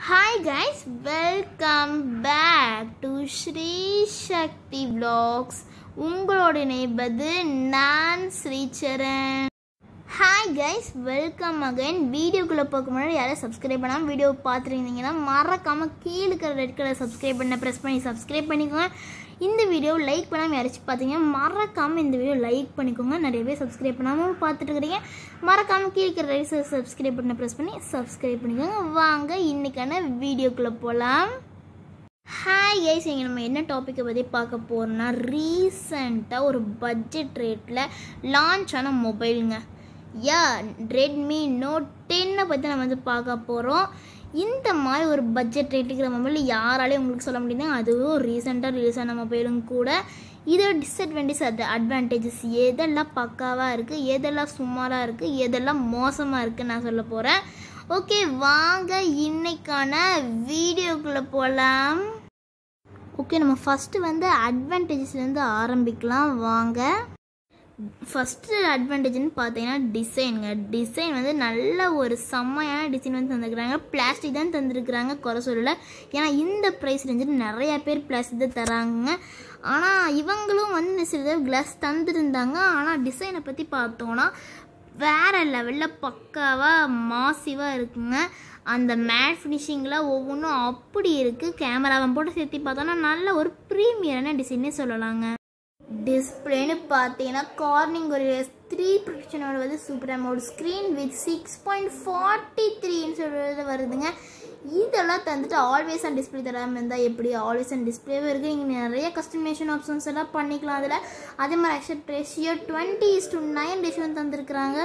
hi guys welcome back to Sri Sakthi vlogs உங்களோட இணைப்பது நான் Sricharan hi guys welcome again வீடியோக்குள்ளே போக முன்னாடி யாரும் சப்ஸ்கிரைப் பண்ணாமல் வீடியோ பார்த்துருந்தீங்கன்னா மறக்காமல் கீழே இருக்கிற ரெட் கலர் சப்ஸ்கிரைப் பண்ண ப்ரெஸ் பண்ணி சப்ஸ்கிரைப் பண்ணிக்கோங்க இந்த வீடியோ லைக் பண்ணாமல் யாராச்சும் பார்த்தீங்க மறக்காமல் இந்த வீடியோ லைக் பண்ணிக்கோங்க நிறைய பேர் சப்ஸ்கிரைப் பண்ணாமல் பார்த்துட்டு இருக்கிறீங்க மறக்காமல் கீழே இருக்கிற ரெட் சப்ஸ்கிரைப் பண்ண ப்ரெஸ் பண்ணி சப்ஸ்கிரைப் பண்ணிக்கோங்க வாங்க இன்னைக்கான வீடியோக்குள்ளே போகலாம் ஹாய் கைஸ் இங்கே நம்ம என்ன டாப்பிக்கை பற்றி பார்க்க போகிறோம்னா ரீசண்டாக ஒரு பட்ஜெட் ரேட்டில் லான்ச் ஆன மொபைலுங்க யா ரெட்மி நோட் டென்னை பற்றி நம்ம வந்து பார்க்க போகிறோம் இந்த மாதிரி ஒரு பட்ஜெட் ரேட்டுக்கிற மொபைல் யாராலையும் உங்களுக்கு சொல்ல முடியுது அதுவும் ரீசெண்டாக ரிலீஸ் ஆன மொபைலும் கூட இதோட டிஸ்அட்வான்டேஜ் அது அட்வான்டேஜஸ் எதெல்லாம் பக்காவாக இருக்குது எதெல்லாம் சுமாராக இருக்குது எதெல்லாம் மோசமாக இருக்குன்னு நான் சொல்ல போகிறேன் ஓகே வாங்க இன்னைக்கான வீடியோக்குள்ளே போகலாம் ஓகே நம்ம ஃபஸ்ட்டு வந்து அட்வான்டேஜஸ்லேருந்து ஆரம்பிக்கலாம் வாங்க ஃபஸ்ட்டு அட்வான்டேஜ்னு பார்த்தீங்கன்னா டிசைனுங்க டிசைன் வந்து நல்ல ஒரு செம்மையான டிசைன் வந்து தந்துருக்குறாங்க பிளாஸ்டிக் தான் தந்துருக்குறாங்க குறை சொல்லலை ஏன்னா இந்த ப்ரைஸ் ரேஞ்சில் நிறையா பேர் பிளாஸ்டிக் தான் தராங்க ஆனால் இவங்களும் வந்து சில கிளாஸ் தந்துருந்தாங்க ஆனால் டிசைனை பற்றி பார்த்தோன்னா வேறு லெவலில் பக்காவாக மாசிவாக இருக்குங்க அந்த மேட் ஃபினிஷிங்கில் ஒவ்வொன்றும் அப்படி இருக்குது கேமராவை போட்டு சேர்த்து பார்த்தோன்னா நல்ல ஒரு ப்ரீமியரான டிசைனே சொல்லலாங்க டிஸ்பிளேன்னு பார்த்தீங்கன்னா கார்னிங் ஒரு த்ரீ ப்ரொடக்ஷனோட வந்து super AMOLED screen with six point forty த்ரீன்னு சொல்கிறது வருதுங்க இதெல்லாம் தந்துட்டு ஆல்வேஸ் அண்ட் டிஸ்பிளே தராமல் இருந்தால் எப்படி ஆல்வேஸ் அண்ட் டிஸ்பிளேவும் இருக்குது இங்கே நிறைய கஸ்டமைசேஷன் ஆப்ஷன்ஸ் எல்லாம் பண்ணிக்கலாம் அதில் அதே மாதிரி aspect ratio twenty is to nine ratio தந்திருக்கிறாங்க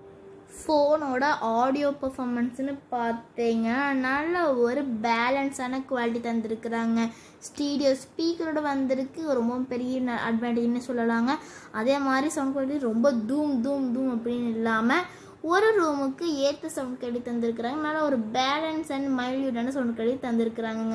ஃபோனோட ஆடியோ பர்ஃபாமன்ஸ்னு பார்த்தீங்கன்னா நல்ல ஒரு பேலன்ஸான குவாலிட்டி தந்திருக்கிறாங்க ஸ்டீடியோ ஸ்பீக்கரோட வந்திருக்கு ரொம்ப பெரிய அட்வான்டேஜ்னு சொல்லலாங்க அதே மாதிரி சவுண்ட் குவாலிட்டி ரொம்ப தூம் தூம் தூம் அப்படின்னு இல்லாமல் ஒரு ரூமுக்கு ஏற்ற சவுண்ட் குவாலிட்டி தந்திருக்கிறாங்க நல்ல ஒரு பேலன்ஸ் அண்ட் மைல்யூடான சவுண்ட் குவாலிட்டி தந்திருக்கிறாங்க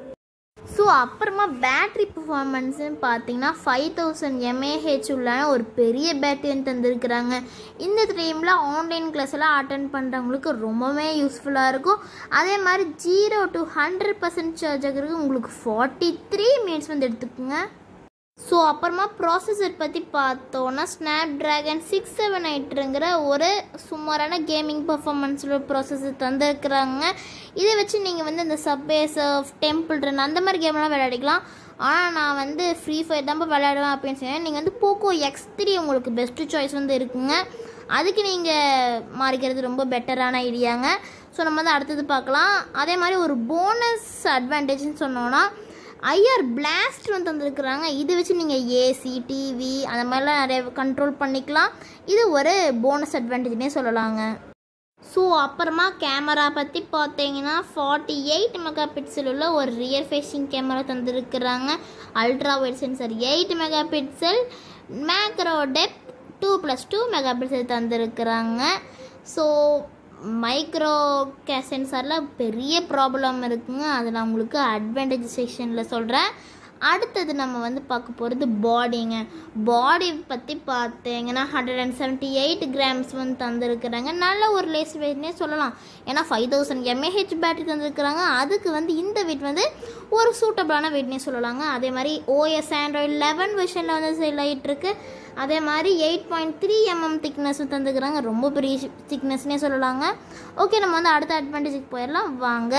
ஸோ அப்புறமா பேட்ரி பர்ஃபார்மன்ஸ்னு பார்த்தீங்கன்னா ஃபைவ் தௌசண்ட் எம்ஏஹெச் உள்ளான ஒரு பெரிய பேட்டரின்னு தந்திருக்கிறாங்க இந்த டைமில் ஆன்லைன் கிளாஸ் எல்லாம் அட்டன் பண்ணுறவங்களுக்கு ரொம்பவே யூஸ்ஃபுல்லாக இருக்கும் அதே மாதிரி zero to hundred percent charge ஆகிறதுக்கு உங்களுக்கு ஃபார்ட்டி த்ரீ மினிட்ஸ் வந்து எடுத்துக்கோங்க ஸோ அப்புறமா ப்ராசஸர் பற்றி பார்த்தோன்னா ஸ்னாப் ட்ராகன் சிக்ஸ் செவன் எயிட்டுங்கிற ஒரு சுமாரான கேமிங் பர்ஃபார்மன்ஸில் ப்ராசஸர் தந்திருக்கிறாங்க இதை வச்சு நீங்கள் வந்து இந்த சப்வே சர்ஃப் டெம்பிள் ரன் அந்த மாதிரி கேம்லாம் விளையாடிக்கலாம் ஆனால் நான் வந்து ஃப்ரீ ஃபயர் தான் விளையாடுவேன் அப்படின்னு சொன்னேன் நீங்கள் வந்து போக்கோ எக்ஸ் த்ரீ உங்களுக்கு பெஸ்ட்டு சாய்ஸ் வந்து இருக்குங்க அதுக்கு நீங்கள் மாறிக்கிறது ரொம்ப பெட்டரான ஐடியாங்க ஸோ நம்ம வந்து அடுத்தது பார்க்கலாம் அதே மாதிரி ஒரு போனஸ் அட்வான்டேஜ்னு சொன்னோன்னா ஐஆர் பிளாஸ்ட் வந்து தந்துருக்குறாங்க இது வச்சு நீங்கள் ஏசி டிவி அந்த மாதிரிலாம் நிறைய கண்ட்ரோல் பண்ணிக்கலாம் இது ஒரு போனஸ் அட்வான்டேஜ்னே சொல்லலாங்க ஸோ அப்புறமா கேமரா பற்றி பார்த்தீங்கன்னா ஃபார்ட்டி எயிட் மெகா பிக்சல் உள்ள ஒரு ரியர் ஃபேஸிங் கேமரா தந்துருக்குறாங்க ultra wide sensor eight megapixel macro depth two plus two megapixel தந்துருக்குறாங்க ஸோ மைக்ரோ கே சென்சாரில் பெரிய ப்ராப்ளம் இருக்குங்க அதை நான் உங்களுக்கு அட்வான்டேஜ் செக்ஷனில் சொல்கிறேன் அடுத்தது நம்ம வந்து பார்க்க போகிறது பாடிங்க பாடி பற்றி பார்த்தீங்கன்னா hundred and seventy eight grams வந்து தந்துருக்குறாங்க நல்ல ஒரு லேஸ் வெயிட்னே சொல்லலாம் ஏன்னா ஃபைவ் தௌசண்ட் எம்ஏஹெச் பேட்டரி தந்துருக்குறாங்க அதுக்கு வந்து இந்த வெயிட் வந்து ஒரு சூட்டபிளான வெயிட்னே சொல்லலாங்க அதே மாதிரி ஓஎஸ் ஆண்ட்ராய்டு லெவன் வெர்ஷனில் வந்து சேல் ஆகிட்டுருக்கு அதே மாதிரி எயிட் பாயிண்ட் த்ரீ எம்எம் திக்னஸும் தந்துக்கிறாங்க ரொம்ப பெரிய திக்னஸ்னே சொல்லலாங்க ஓகே நம்ம வந்து அடுத்த அட்வான்டேஜுக்கு போயிடலாம் வாங்க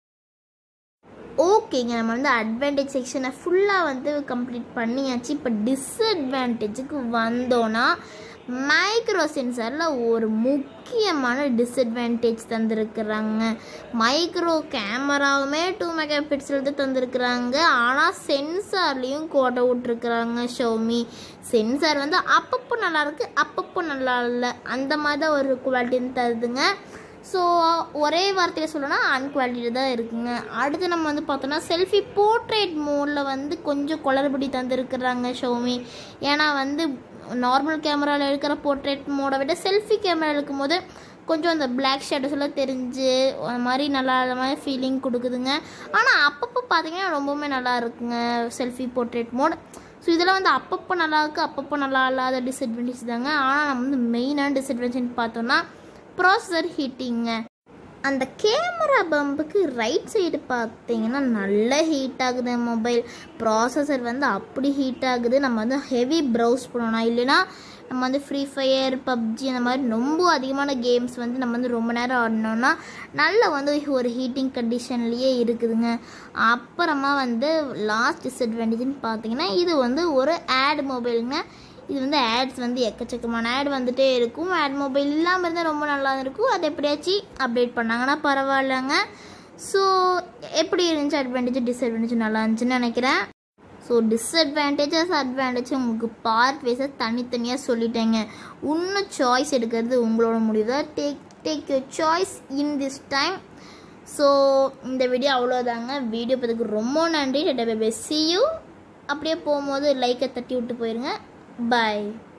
ஓகேங்க நம்ம வந்து அட்வான்டேஜ் செக்ஷனை ஃபுல்லாக வந்து கம்ப்ளீட் பண்ணியாச்சு இப்போ டிஸ்அட்வான்டேஜுக்கு வந்தோன்னா மைக்ரோ சென்சாரில் ஒரு முக்கியமான டிஸ்அட்வான்டேஜ் தந்திருக்கிறாங்க மைக்ரோ கேமராவுமே டூ மெகா பிக்சல் தான் தந்திருக்கிறாங்க ஆனால் சென்சார்லேயும் கோட்டை விட்ருக்குறாங்க ஷோமி சென்சார் வந்து அப்பப்போ நல்லாயிருக்கு அப்பப்போ நல்லா இல்லை அந்த மாதிரி தான் ஒரு குவாலிட்டின்னு தருதுங்க ஸோ ஒரே வார்த்தையில் சொல்லணும்னா அன்குவாலிட்டி தான் இருக்குங்க அடுத்து நம்ம வந்து பார்த்தோன்னா செல்ஃபி போர்ட்ரேட் மோடில் வந்து கொஞ்சம் குளறுபடி தந்துருக்குறாங்க ஷோமி ஏன்னா வந்து நார்மல் கேமராவில் எடுக்கிற போர்ட்ரேட் மோடை விட செல்ஃபி கேமரா எடுக்கும்போது கொஞ்சம் அந்த பிளாக் ஷேடோஸ் எல்லாம் தெரிஞ்சு அந்த மாதிரி நல்லா அந்த மாதிரி ஃபீலிங் கொடுக்குதுங்க ஆனால் அப்பப்போ பார்த்தீங்கன்னா ரொம்பவுமே நல்லா இருக்குங்க செல்ஃபி போர்ட்ரேட் மோட் ஸோ இதெல்லாம் வந்து அப்பப்போ நல்லா இருக்குது அப்பப்போ நல்லா இல்லாத டிஸ்அட்வான்டேஜ் தாங்க ஆனால் நம்ம வந்து மெயினான டிஸ்அட்வான்டேஜ் பார்த்தோன்னா ப்ராசஸர் ஹீட்டிங்க அந்த கேமரா பம்புக்கு ரைட் சைடு பார்த்தீங்கன்னா நல்ல ஹீட் ஆகுது மொபைல் ப்ராசஸர் வந்து அப்படி ஹீட் ஆகுது நம்ம வந்து ஹெவி ப்ரௌஸ் பண்ணணும் இல்லைன்னா நம்ம வந்து ஃப்ரீ ஃபயர் பப்ஜி அந்த மாதிரி ரொம்ப அதிகமான கேம்ஸ் வந்து நம்ம வந்து ரொம்ப நேரம் ஆடினோன்னா நல்ல வந்து ஒரு ஹீட்டிங் கண்டிஷன்லேயே இருக்குதுங்க அப்புறமா வந்து லாஸ்ட் டிஸ்அட்வான்டேஜ்னு பார்த்தீங்கன்னா இது வந்து ஒரு ஆட் மொபைலுங்க இது வந்து ஆட்ஸ் வந்து எக்கச்சக்கமான ஆட் வந்துட்டே இருக்கும் ஆட் மொபைல் இல்லாமல் இருந்தால் ரொம்ப நல்லா இருக்கும் அது எப்படியாச்சும் அப்டேட் பண்ணாங்கன்னா பரவாயில்லைங்க ஸோ எப்படி இருந்துச்சு அட்வான்டேஜ் டிஸ்அட்வான்டேஜ் நல்லா இருந்துச்சுன்னு நினைக்கிறேன் ஸோ டிஸ்அட்வான்டேஜஸ் அட்வான்டேஜ் உங்களுக்கு பார்ட் வைஸாக தனித்தனியாக சொல்லிட்டேங்க இன்னும் சாய்ஸ் எடுக்கிறது உங்களோட முடிவு தான் take take your choice in this time so இந்த வீடியோ அவ்வளோதாங்க வீடியோ பார்த்துக்கு ரொம்ப நன்றி சி யூ அப்படியே போகும்போது லைக்கை தட்டி விட்டு போயிருங்க பாய்